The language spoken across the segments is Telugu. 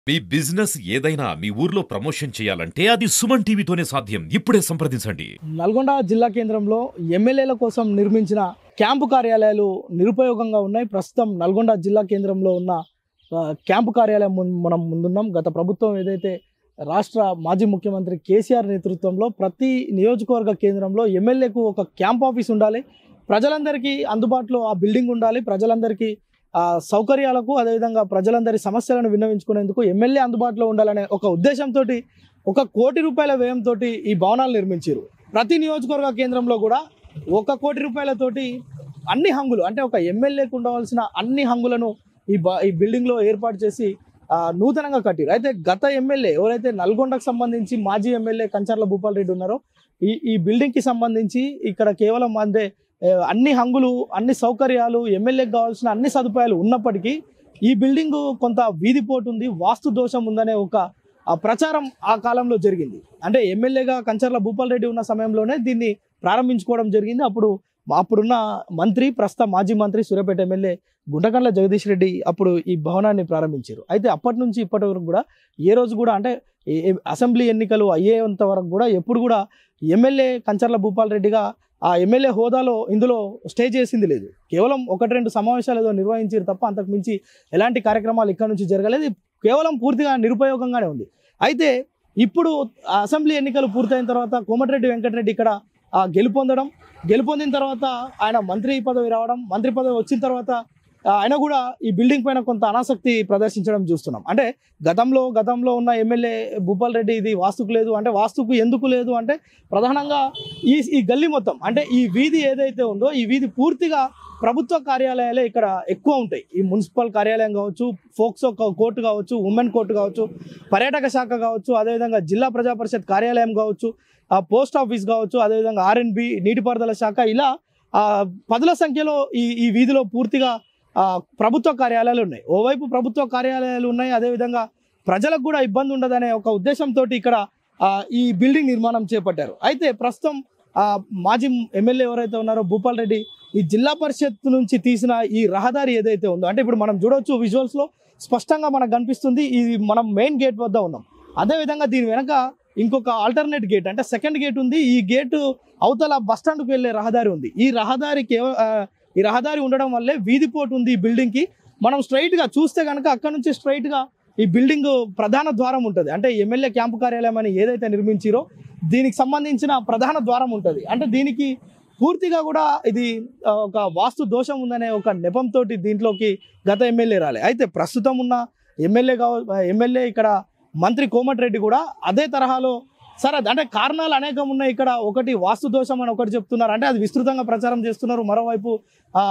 మీ బిజినెస్ ఏదైనా మీ ఊర్లో ప్రమోషన్ చేయాలంటే అది సుమన్ టీవీతోనే సాధ్యం ఇప్పుడే సంప్రదించండి నల్గొండ జిల్లా కేంద్రంలో ఎమ్మెల్యేల కోసం నిర్మించిన క్యాంపు కార్యాలయాలు నిరుపయోగంగా ఉన్నాయి ప్రస్తుతం నల్గొండ జిల్లా కేంద్రంలో ఉన్న ఆ, క్యాంపు కార్యాలయం ముం- మనం ముందున్నాం గత ప్రభుత్వం ఏదైతే రాష్ట్ర మాజీ ముఖ్యమంత్రి కేసీఆర్ నేతృత్వంలో ప్రతి నియోజకవర్గ కేంద్రంలో ఎమ్మెల్యేకు ఒక క్యాంప్ ఆఫీస్ ఉండాలి ప్రజలందరికీ అందుబాటులో ఆ బిల్డింగ్ ఉండాలి ప్రజలందరికీ ఆ, సౌకర్యాలకు అదేవిధంగా ప్రజలందరి సమస్యలను విన్నవించుకునేందుకు ఎమ్మెల్యే అందుబాటులో ఉండాలనే ఒక ఉద్దేశంతో ఒక కోటి రూపాయల వ్యయంతో ఈ భవనాలు నిర్మించారు ప్రతి నియోజకవర్గ కేంద్రంలో కూడా ఒక కోటి రూపాయలతోటి అన్ని హంగులు అంటే ఒక ఎమ్మెల్యేకు ఉండవలసిన అన్ని హంగులను ఈ బ ఈ బిల్డింగ్లో ఏర్పాటు చేసి ఆ, నూతనంగా కట్టారు అయితే గత ఎమ్మెల్యే ఎవరైతే నల్గొండకు సంబంధించి మాజీ ఎమ్మెల్యే కంచర్ల భూపాల్ రెడ్డి ఉన్నారో ఈ ఈ బిల్డింగ్కి సంబంధించి ఇక్కడ కేవలం అంటే ఏ, అన్ని హంగులు అన్ని సౌకర్యాలు ఎమ్మెల్యేకి కావాల్సిన అన్ని సదుపాయాలు ఉన్నప్పటికీ ఈ బిల్డింగ్ కొంత వీధిపోటు ఉంది వాస్తు దోషం ఉందనే ఒక ఆ ప్రచారం ఆ కాలంలో జరిగింది అంటే ఎమ్మెల్యేగా కంచర్ల భూపాల్ రెడ్డి ఉన్న సమయంలోనే దీన్ని ప్రారంభించుకోవడం జరిగింది అప్పుడు అప్పుడున్న మంత్రి ప్రస్తుత మాజీ మంత్రి సూర్యాపేట ఎమ్మెల్యే గుంటకండ్ల జగదీష్ రెడ్డి అప్పుడు ఈ భవనాన్ని ప్రారంభించారు అయితే అప్పటి నుంచి ఇప్పటి వరకు కూడా ఏ రోజు కూడా అంటే ఏ- ఏ- అసెంబ్లీ ఎన్నికలు అయ్యేంత వరకు కూడా ఎప్పుడు కూడా ఎమ్మెల్యే కంచర్ల భూపాల్ రెడ్డిగా ఆ ఎమ్మెల్యే హోదాలో ఇందులో స్టే చేసింది లేదు కేవలం ఒకటి రెండు సమావేశాలు ఏదో నిర్వహించారు తప్ప అంతకు మించి ఎలాంటి కార్యక్రమాలు ఇక్కడ నుంచి జరగలేదు ఇది కేవలం పూర్తిగా నిరుపయోగంగానే ఉంది అయితే ఇప్పుడు ఆ అసెంబ్లీ ఎన్నికలు పూర్తయిన తర్వాత కోమటిరెడ్డి వెంకటరెడ్డి ఇక్కడ ఆ, గెలుపొందడం గెలుపొందిన తర్వాత ఆయన మంత్రి పదవి రావడం మంత్రి పదవి వచ్చిన తర్వాత ఆ, ఆయన కూడా ఈ బిల్డింగ్ పైన కొంత అనాసక్తి ప్రదర్శించడం చూస్తున్నాం అంటే గతంలో గతంలో ఉన్న ఎమ్మెల్యే భూపాల్ రెడ్డి ఇది వాస్తుకు లేదు అంటే వాస్తుకు ఎందుకు లేదు అంటే ప్రధానంగా ఈ ఈ గల్లీ మొత్తం అంటే ఈ వీధి ఏదైతే ఉందో ఈ వీధి పూర్తిగా ప్రభుత్వ కార్యాలయాలే ఇక్కడ ఎక్కువ ఉంటాయి ఈ మున్సిపల్ కార్యాలయం కావచ్చు ఫోక్సో కో- కోర్టు కావచ్చు ఉమెన్ కోర్టు కావచ్చు పర్యాటక శాఖ కావచ్చు అదేవిధంగా జిల్లా ప్రజా పరిషత్ కార్యాలయం కావచ్చు ఆ పోస్ట్ ఆఫీస్ కావచ్చు అదేవిధంగా ఆర్ఎన్బి నీటిపారుదల శాఖ ఇలా ఆ, పదుల సంఖ్యలో ఈ ఈ వీధిలో పూర్తిగా ఆ, ప్రభుత్వ కార్యాలయాలు ఉన్నాయి ఓవైపు ప్రభుత్వ కార్యాలయాలు ఉన్నాయి అదేవిధంగా ప్రజలకు కూడా ఇబ్బంది ఉండదనే ఒక ఉద్దేశంతో ఇక్కడ ఆ, ఈ బిల్డింగ్ నిర్మాణం చేపట్టారు అయితే ప్రస్తుతం ఆ, మాజీ ఎమ్మెల్యే ఎవరైతే ఉన్నారో భూపాల్ రెడ్డి ఈ జిల్లా పరిషత్ నుంచి తీసిన ఈ రహదారి ఏదైతే ఉందో అంటే ఇప్పుడు మనం చూడొచ్చు విజువల్స్ లో స్పష్టంగా మనకు కనిపిస్తుంది ఇది మనం మెయిన్ గేట్ వద్ద ఉన్నాం అదేవిధంగా దీని వెనక ఇంకొక ఆల్టర్నేట్ గేట్ అంటే సెకండ్ గేట్ ఉంది ఈ గేటు అవతల బస్ స్టాండ్కి వెళ్ళే రహదారి ఉంది ఈ రహదారి కేవ- ఆ, ఈ రహదారి ఉండడం వల్లే వీధిపోటు ఉంది ఈ బిల్డింగ్ కి మనం స్ట్రైట్ గా చూస్తే కనుక అక్కడ నుంచి స్ట్రైట్ గా ఈ బిల్డింగ్ ప్రధాన ద్వారం ఉంటుంది అంటే ఎమ్మెల్యే క్యాంపు కార్యాలయం అని ఏదైతే నిర్మించిరో దీనికి సంబంధించిన ప్రధాన ద్వారం ఉంటుంది అంటే దీనికి పూర్తిగా కూడా ఇది ఆ, ఒక వాస్తు దోషం ఉందనే ఒక నెపంతో దీంట్లోకి గత ఎమ్మెల్యే రాలే అయితే ప్రస్తుతం ఉన్న ఎమ్మెల్యే కావ ఎమ్మెల్యే ఇక్కడ మంత్రి కోమటిరెడ్డి కూడా అదే తరహాలో సరే అది అంటే కారణాలు అనేకం ఉన్నాయి ఇక్కడ ఒకటి వాస్తు దోషం అని ఒకటి చెప్తున్నారు అంటే అది విస్తృతంగా ప్రచారం చేస్తున్నారు మరోవైపు ఆ,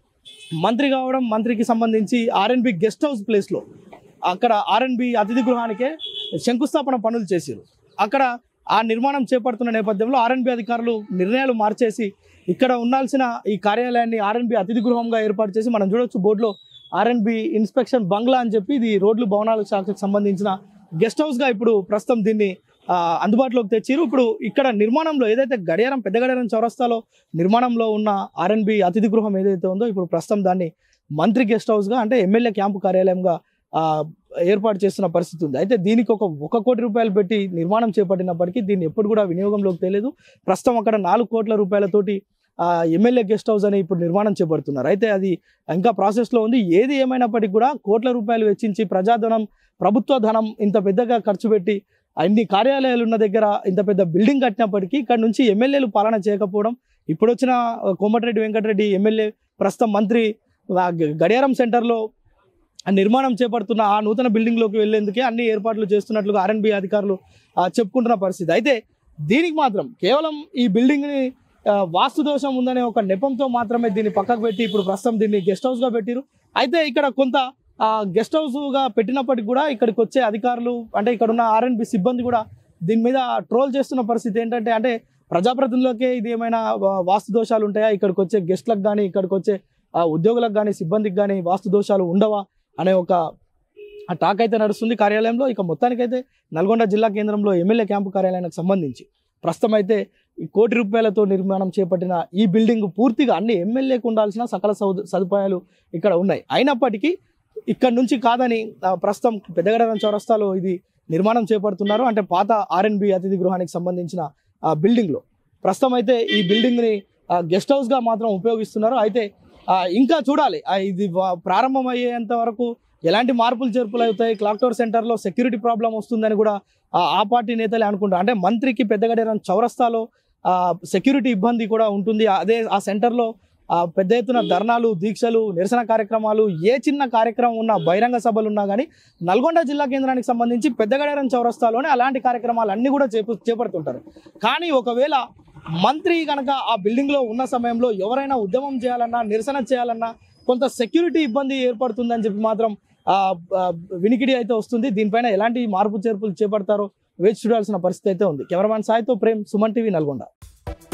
మంత్రి కావడం మంత్రికి సంబంధించి ఆర్ఎన్బి గెస్ట్ హౌస్ ప్లేస్లో అక్కడ ఆర్ఎన్బి అతిథి గృహానికే శంకుస్థాపన పనులు చేశారు అక్కడ ఆ నిర్మాణం చేపడుతున్న నేపథ్యంలో ఆర్ఎన్బి అధికారులు నిర్ణయాలు మార్చేసి ఇక్కడ ఉండాల్సిన ఈ కార్యాలయాన్ని ఆర్ఎన్బి అతిథి గృహంగా ఏర్పాటు చేసి మనం చూడొచ్చు బోర్డులో ఆర్ఎన్బి ఇన్స్పెక్షన్ బంగ్లా అని చెప్పి ఇది రోడ్లు భవనాల శాఖకు సంబంధించిన గెస్ట్ హౌస్గా ఇప్పుడు ప్రస్తుతం దీన్ని ఆ, అందుబాటులోకి తెచ్చారు ఇప్పుడు ఇక్కడ నిర్మాణంలో ఏదైతే గడియారం పెద్ద గడియారం చౌరస్తాలో నిర్మాణంలో ఉన్న ఆర్ఎన్బి అతిథి గృహం ఏదైతే ఉందో ఇప్పుడు ప్రస్తుతం దాన్ని మంత్రి గెస్ట్ హౌస్గా అంటే ఎమ్మెల్యే క్యాంపు కార్యాలయంగా ఆ, ఏర్పాటు చేస్తున్న పరిస్థితి ఉంది అయితే దీనికి ఒక ఒక కోటి రూపాయలు పెట్టి నిర్మాణం చేపట్టినప్పటికీ దీన్ని ఎప్పుడు కూడా వినియోగంలోకి తెలియదు ప్రస్తుతం అక్కడ నాలుగు కోట్ల రూపాయలతోటి ఆ, ఎమ్మెల్యే గెస్ట్ హౌస్ అని ఇప్పుడు నిర్మాణం చేపడుతున్నారు అయితే అది ఇంకా ప్రాసెస్లో ఉంది ఏది ఏమైనప్పటికీ కూడా కోట్ల రూపాయలు వెచ్చించి ప్రజాధనం ప్రభుత్వ ధనం ఇంత పెద్దగా ఖర్చు పెట్టి అన్ని కార్యాలయాలు ఉన్న దగ్గర ఇంత పెద్ద బిల్డింగ్ కట్టినప్పటికీ ఇక్కడ నుంచి ఎమ్మెల్యేలు పాలన చేయకపోవడం ఇప్పుడు వచ్చిన ఆ, కోమటిరెడ్డి వెంకటరెడ్డి ఎమ్మెల్యే ప్రస్తుతం మంత్రి ఆ, గ- గడియారం సెంటర్లో ఆ నిర్మాణం చేపడుతున్న ఆ నూతన బిల్డింగ్లోకి వెళ్లేందుకే అన్ని ఏర్పాట్లు చేస్తున్నట్లుగా ఆర్ఎన్బి అధికారులు ఆ, చెప్పుకుంటున్న పరిస్థితి అయితే దీనికి మాత్రం కేవలం ఈ బిల్డింగ్ని ఆ, వాస్తు దోషం ఉందనే ఒక నెపంతో మాత్రమే దీన్ని పక్కకు పెట్టి ఇప్పుడు ప్రస్తుతం దీన్ని గెస్ట్ హౌస్గా పెట్టిరు అయితే ఇక్కడ కొంత గెస్ట్ హౌస్గా పెట్టినప్పటికి కూడా ఇక్కడికి వచ్చే అధికారులు అంటే ఇక్కడ ఉన్న ఆర్ఎన్బి సిబ్బంది కూడా దీని మీద ట్రోల్ చేస్తున్న పరిస్థితి ఏంటంటే అంటే ప్రజాప్రతినిధులకే ఇది ఏమైనా వా- వాస్తు దోషాలు ఉంటాయా ఇక్కడికి వచ్చే గెస్ట్లకు కానీ ఇక్కడికి వచ్చే ఆ, ఉద్యోగులకు కానీ సిబ్బందికి కానీ వాస్తు దోషాలు ఉండవా అనే ఒక ఆ టాక్ అయితే నడుస్తుంది కార్యాలయంలో ఇక మొత్తానికైతే నల్గొండ జిల్లా కేంద్రంలో ఎమ్మెల్యే క్యాంపు కార్యాలయానికి సంబంధించి ప్రస్తుతం అయితే ఈ కోటి రూపాయలతో నిర్మాణం చేపట్టిన ఈ బిల్డింగ్ పూర్తిగా అన్ని ఎమ్మెల్యేకు ఉండాల్సిన సకల సౌద సదుపాయాలు ఇక్కడ ఉన్నాయి అయినప్పటికీ ఇక్కడ నుంచి కాదని ఆ, ప్రస్తుతం పెద్దగడరం చౌరస్తాలో ఇది నిర్మాణం చేపడుతున్నారు అంటే పాత ఆర్ఎన్బి అతిథి గృహానికి సంబంధించిన ఆ, బిల్డింగ్లో ప్రస్తుతం అయితే ఈ బిల్డింగ్ని ఆ, గెస్ట్ హౌస్గా మాత్రం ఉపయోగిస్తున్నారు అయితే ఆ, ఇంకా చూడాలి ఆ, ఇది వా- ప్రారంభమయ్యేంత వరకు ఎలాంటి మార్పులు చేర్పులు అవుతాయి క్లాక్ టవర్ సెంటర్లో సెక్యూరిటీ ప్రాబ్లం వస్తుందని కూడా ఆ, ఆ పార్టీ నేతలే అనుకుంటారు అంటే మంత్రికి పెద్దగడేరం చౌరస్తాలో ఆ, సెక్యూరిటీ ఇబ్బంది కూడా ఉంటుంది అదే ఆ సెంటర్లో ఆ, పెద్ద ఎత్తున ధర్నాలు దీక్షలు నిరసన కార్యక్రమాలు ఏ చిన్న కార్యక్రమం ఉన్నా బహిరంగ సభలు ఉన్నా కానీ నల్గొండ జిల్లా కేంద్రానికి సంబంధించి పెద్దగడేరం చౌరస్తాలోనే అలాంటి కార్యక్రమాలు అన్ని కూడా చేపు చేపడుతుంటారు కానీ ఒకవేళ మంత్రి కనుక ఆ బిల్డింగ్ లో ఉన్న సమయంలో ఎవరైనా ఉద్యమం చేయాలన్నా నిరసన చేయాలన్నా కొంత సెక్యూరిటీ ఇబ్బంది ఏర్పడుతుందని చెప్పి మాత్రం ఆ, ఆ, వినికిడి అయితే వస్తుంది దీనిపైన ఎలాంటి మార్పు చేర్పులు చేపడతారో వేచి చూడాల్సిన పరిస్థితి అయితే ఉంది కెమెరామాన్ సాయితో ప్రేమ్ సుమన్ టీవీ నల్గొండ